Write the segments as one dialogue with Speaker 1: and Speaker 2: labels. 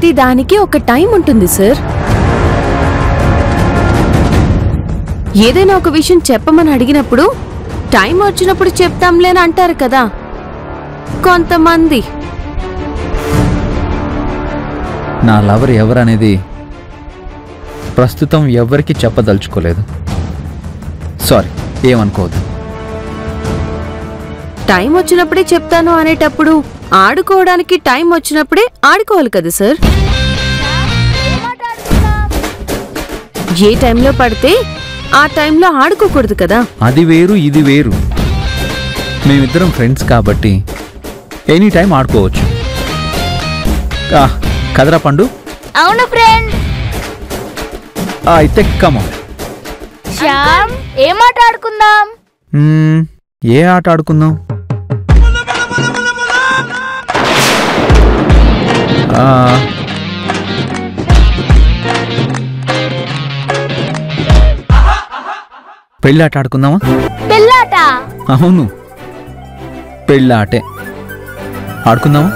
Speaker 1: ప్రతి దానికి ఒక టైం ఉంటుంది సార్ ఏదైనా ఒక విషయం చెప్పమని అడిగినప్పుడు టైం వచ్చినప్పుడు చెప్తాంలే అని అంటారు కదా కొంతమంది
Speaker 2: నా లవర్ ఎవరనేది ప్రస్తుతం ఎవరికి చెప్పదలుచుకోలేదు సారీ ఏమనుకోవద్దు
Speaker 1: టైం వచ్చినప్పుడే చెప్తాను అనేటప్పుడు ఆడుకోవడానికి టైం వచ్చినప్పుడే ఆడుకోవాలి కదా సార్ ఏ టైంలో పడితే ఆ టైంలో ఆడుకోకూడదు కదా
Speaker 2: అది వేరు ఇది వేరు మేమిద్దరం ఫ్రెండ్స్ కాబట్టి ఎనీ టైం ఆడుకోవచ్చు ఆ, కదరా పండు
Speaker 3: అవును ఫ్రెండ్
Speaker 2: ఆ, అయితే కమో
Speaker 3: శ్యామ్ ఏం ఆట ఆడుకుందాం
Speaker 2: ఏ ఆట ఆడుకుందాం ఆ, పెళ్ళి ఆట ఆడుకుందామా
Speaker 3: పిల్లాట
Speaker 2: అవును పెళ్ళి ఆటే ఆడుకుందామా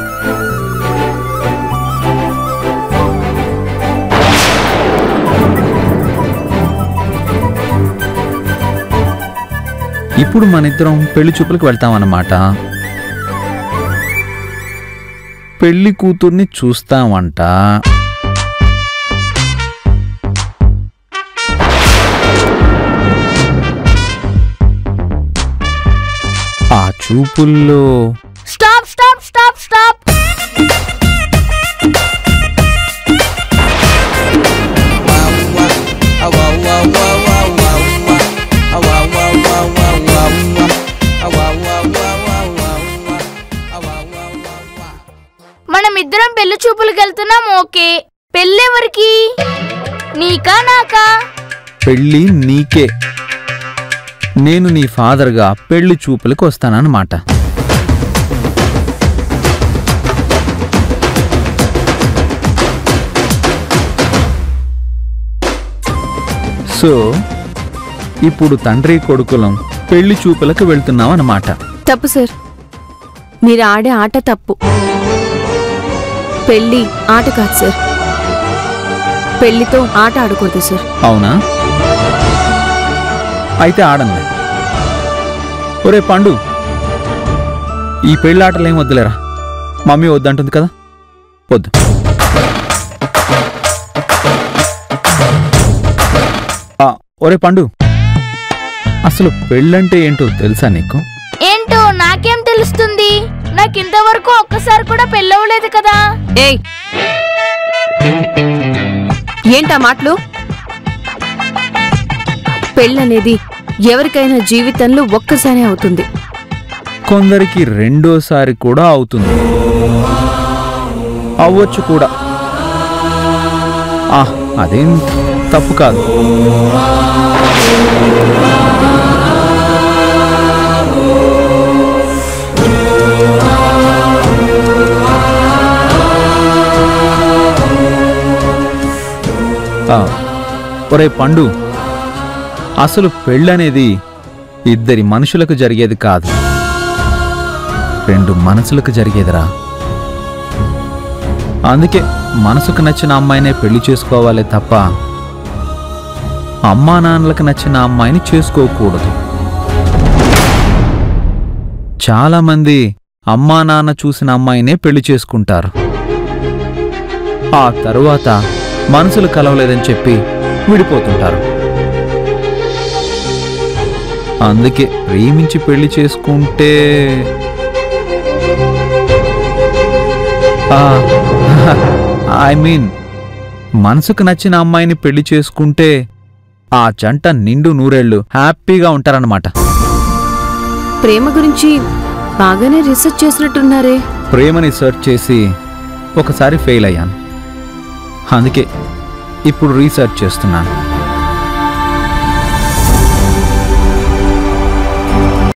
Speaker 2: ఇప్పుడు మన ఇద్దరం పెళ్లి చూపులకు వెళ్తామన్నమాట పెళ్లి కూతుర్ని చూస్తామంట ఆ చూపుల్లో
Speaker 3: స్టాప్ స్టాప్ స్టాప్ స్టాప్ మనం ఇద్దరం పెళ్లి చూపులకు వెళ్తున్నాం ఓకే పెళ్ళెవరికి నీకా నాకా
Speaker 2: పెళ్ళి నీకే నేను నీ ఫాదర్గా పెళ్లి చూపులకు వస్తానన్నమాట సో ఇప్పుడు తండ్రి కొడుకులం పెళ్లి చూపులకు వెళ్తున్నాం అన్నమాట
Speaker 1: తప్పు సార్ మీరు ఆడే ఆట తప్పు పెళ్ళి ఆట కాదు సార్ పెళ్లితో ఆట ఆడకూడదు సార్
Speaker 2: అవునా అయితే ఆడండి ఒరే పండు ఈ పెళ్ళాటలేం వద్దులేరా మమ్మీ వద్దంటుంది కదా వద్దు ఆ, ఒరే పండు అసలు పెళ్ళంటే ఏంటో తెలుసా నీకు
Speaker 3: ఏంటో నాకేం తెలుస్తుంది నాకు ఇంతవరకు ఒక్కసారి కూడా పెళ్ళవలేదు కదా
Speaker 1: ఏయ్ ఏంటా మాటలు పెళ్ళనేది ఎవరికైనా జీవితంలో ఒక్కసారి అవుతుంది
Speaker 2: కొందరికి రెండోసారి కూడా అవుతుంది అవ్వచ్చు కూడా ఆ, అదేం తప్పు కాదు ఆ, ఒరే పండు అసలు పెళ్ళనేది ఇద్దరి మనుషులకు జరిగేది కాదు రెండు మనసులకు జరిగేదిరా అందుకే మనసుకు నచ్చిన అమ్మాయినే పెళ్లి చేసుకోవాలి తప్ప అమ్మా నాన్నలకు నచ్చిన అమ్మాయిని చేసుకోకూడదు చాలామంది అమ్మా నాన్న చూసిన అమ్మాయినే పెళ్లి చేసుకుంటారు ఆ తరువాత మనసులు కలవలేదని చెప్పి విడిపోతుంటారు అందుకే ప్రేమించి పెళ్లి చేసుకుంటే ఐ మీన్ మనసుకు నచ్చిన అమ్మాయిని పెళ్లి చేసుకుంటే ఆ జంట నిండు నూరేళ్లు హ్యాపీగా ఉంటారన్నమాట
Speaker 1: ప్రేమ గురించి బాగానే రీసెర్చ్ చేసినట్టున్నారే
Speaker 2: ప్రేమని సెర్చ్ చేసి ఒకసారి ఫెయిల్ అయ్యాను అందుకే ఇప్పుడు రీసెర్చ్ చేస్తున్నాను